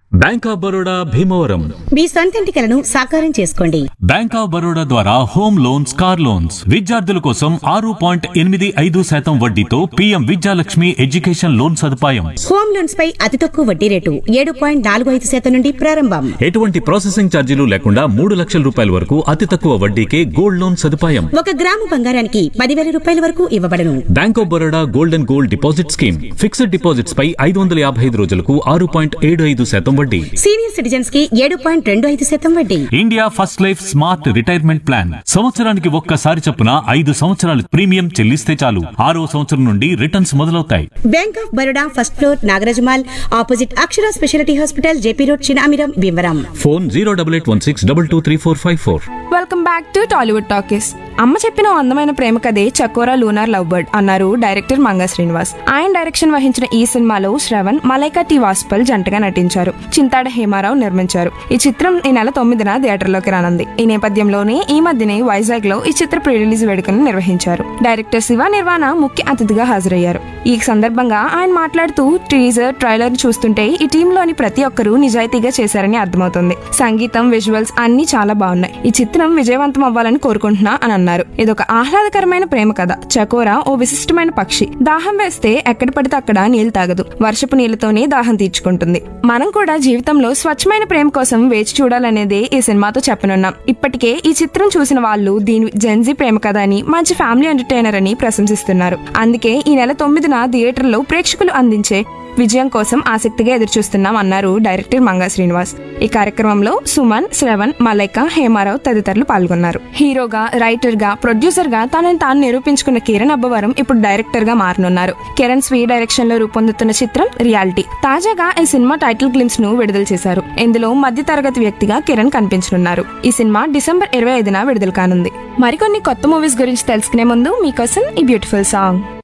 bank of Baroda Bhimavaram మీ సొంతింటి కలను సాకారం చేసుకోండి బ్యాంక్ ఆఫ్ బరోడా ద్వారా హోమ్ లోన్స్ కార్ లోన్స్ విద్యార్థుల కోసం ఆరు పాయింట్ ఎనిమిది ఐదు శాతం వడ్డీతో పీఎం విద్యాలక్ష్మి ఎడ్యుకేషన్ లోన్ సదుపాయం హోమ్ లోన్స్ పై అతి తక్కువ వడ్డీ రేటు ఏడు పాయింట్ నాలుగు ఐదు శాతం నుండి ప్రారంభం ఎటువంటి ప్రాసెసింగ్ ఛార్జీలు లేకుండా మూడు లక్షల రూపాయల వరకు అతి తక్కువ వడ్డీకే గోల్డ్ లోన్ సదుపాయం ఒక గ్రాము బంగారానికి పదివేల రూపాయల వరకు ఇవ్వబడను bank of Baroda gold and gold deposit scheme fixed deposits పై ఐదు వందల యాభై ఐదు రోజులకు ఆరు పాయింట్ ఏడు ఐదు శాతం వడ్డీ సీనియర్ సిటిజన్స్ కి ఏడు పాయింట్ రెండు ఐదు శాతం వడ్డీ India first life smart retirement plan సంవత్సరానికి ఒక్కసారి చొప్పున ఐదు సంవత్సరాలు ప్రీమియం చెల్లిస్తే చాలు ఆరో సంవత్సరం నుండి రిటర్న్స్ మొదలవుతాయి bank of Baroda first floor Nagaraj mall opposite Akshara speciality hospital JP road Chinamiram Bhimavaram phone zero double eight one six double two three four five four welcome back to Tollywood talkies అమ్మ చెప్పిన ఓ అందమైన ప్రేమ కథే చకోరా లూనార్ లవ్ బర్డ్ అన్నారు డైరెక్టర్ మంగా శ్రీనివాస్ ఆయన direction వహించిన ఈ సినిమాలో శ్రవణ్ మలైకా టి వాస్పల్ జంటగా నటించారు చింతాడ హేమారావు నిర్మించారు ఈ చిత్రం ఈ నెల తొమ్మిదిన థియేటర్లోకి రానుంది ఈ నేపథ్యంలోనే ఈ మధ్యనే వైజాగ్ లో ఈ చిత్ర ప్రీ రిలీజ్ వేడుకను నిర్వహించారు డైరెక్టర్ శివ నిర్వాణ ముఖ్య అతిథిగా హాజరయ్యారు ఈ సందర్భంగా ఆయన మాట్లాడుతూ టీజర్ ట్రైలర్ చూస్తుంటే ఈ టీంలోని ప్రతి ఒక్కరూ నిజాయితీగా చేశారని అర్థమవుతుంది సంగీతం విజువల్స్ అన్ని చాలా బాగున్నాయి ఈ చిత్రం విజయవంతం అవ్వాలని కోరుకుంటున్నా అని అన్నారు ఇదొక ఆహ్లాదకరమైన ప్రేమ కథ చకోర ఓ విశిష్టమైన పక్షి దాహం వేస్తే ఎక్కడ పడితే అక్కడ నీళ్లు తాగదు వర్షపు నీళ్లతోనే దాహం తీర్చుకుంటుంది మనం కూడా జీవితంలో స్వచ్ఛమైన ప్రేమ కోసం వేచి చూడాలనేదే ఈ సినిమాతో చెప్పనున్నాం ఇప్పటికే ఈ చిత్రం చూసిన వాళ్ళు దీని జెన్జీ ప్రేమ కథ అని మంచి ఫ్యామిలీ ఎంటర్టైనర్ అని ప్రశంసిస్తున్నారు అందుకే ఈ నెల తొమ్మిదిన థియేటర్లో ప్రేక్షకులు అందించే విజయం కోసం ఆసక్తిగా ఎదురుచూస్తున్నాం అన్నారు డైరెక్టర్ మంగా శ్రీనివాస్ ఈ కార్యక్రమంలో సుమన్ శ్రవణ్ మలైక హేమారావు తదితరులు పాల్గొన్నారు హీరోగా రైటర్ గా ప్రొడ్యూసర్ గా తనని తాను నిరూపించుకున్న కిరణ్ అబ్బవరం ఇప్పుడు డైరెక్టర్ గా మారనున్నారు కిరణ్ స్వీ డైరెక్షన్ లో రూపొందుతున్న చిత్రం రియాలిటీ తాజాగా ఈ సినిమా టైటిల్ గ్లిమ్స్ ను విడుదల చేశారు ఇందులో మధ్య తరగతి వ్యక్తిగా కిరణ్ కనిపించనున్నారు ఈ సినిమా డిసెంబర్ ఇరవై ఐదున విడుదల కానుంది మరికొన్ని కొత్త మూవీస్ గురించి తెలుసుకునే ముందు మీకోసం ఈ బ్యూటిఫుల్ సాంగ్